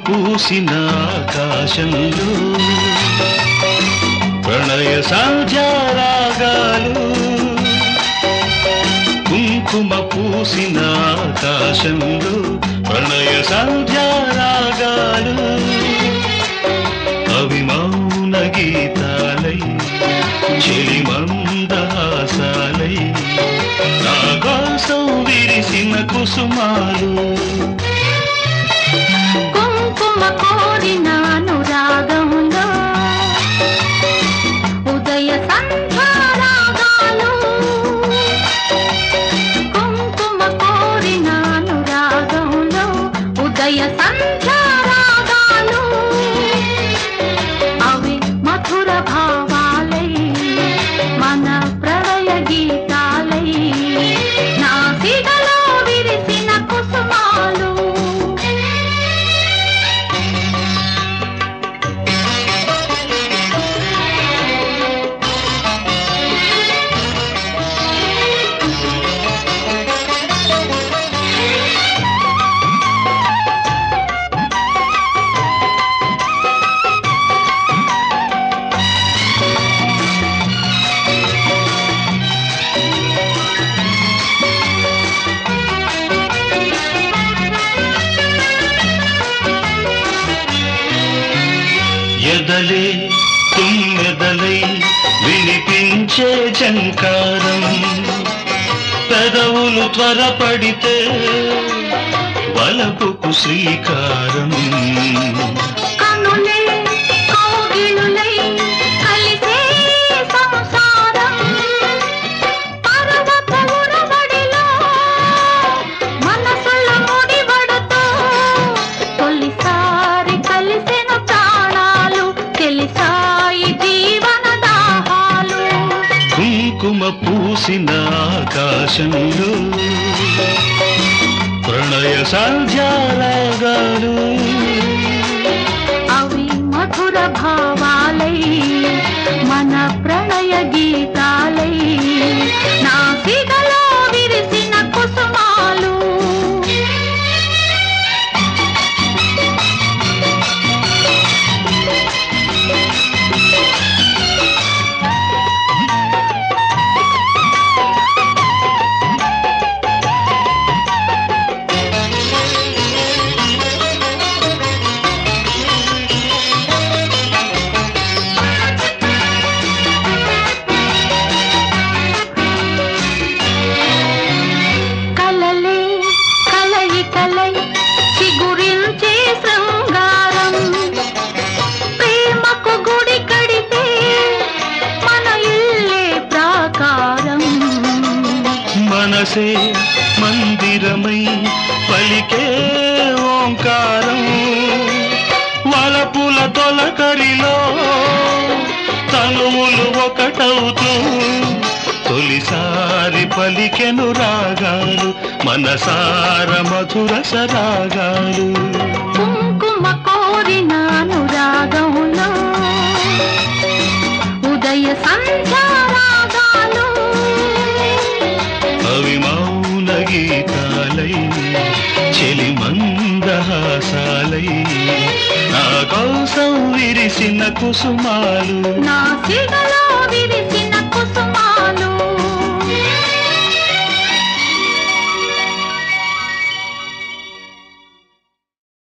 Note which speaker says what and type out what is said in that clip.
Speaker 1: పూసిన ఆకాశంలో ప్రణయ సంధ్యారాగాలు కుంకుమ పూసిన ఆకాశంలో ప్రణయ సంధ్యారాగాలు అవి మౌన గీతాలై చెలిమందహాసాలై నా కోసం విరిసిన కుసుమాలు
Speaker 2: కుంకుమ కోరిన అనురాగంలో ఉదయ సంధ్యారాగాలు కుంకుమ కోరిన అనురాగంలో ఉదయ సంధ్యారాగాలు అవి మధుర భావాలై మన ప్రళయ గీతాలై నా సిగలో విరిసిన కుసుమాలు
Speaker 1: ఎదలే తుమ్మెదలై వినిపించే జంకారం పెదవులు త్వరపడితే వలపుకు శ్రీకారం
Speaker 2: కనులే కౌగిలులై కలిసే సంసారం పర్వత ఉరవడిలో మనసుల ముడివడుతో తొలిసారి కలిసిన ప్రాణాలు తెలిసాయి జీవన దాహాలు
Speaker 1: కుంకుమ పూసిన ఆకాశంలో ప్రణయ సంధ్యారాగాలు
Speaker 2: అవి మధుర భావాలై మన ప్రణయ గీతాలై నా సిగలో విరిసిన కుసుమాలు కలలే కలయికలై చిగురించే శృంగారం ప్రేమకు గుడి కడితే మన ఇల్లే ప్రాకారం
Speaker 1: మనసే మందిరమై పలికే ఓంకారం వలపుల తొలకరిలో తనువులు ఒకటవుతూ తొలిసారి పలికెను రాగాలు మనసార మధుర సరాగాలు
Speaker 2: కుంకుమ కోరిన అనురాగంలో ఉదయ సంధ్యారాగాలు
Speaker 1: అవి మౌన గీతాలై చెలి మందహాసాలై నా కోసం విరిసిన కుసుమాలు
Speaker 2: నా సిగలో విరిసిన కుసుమాలు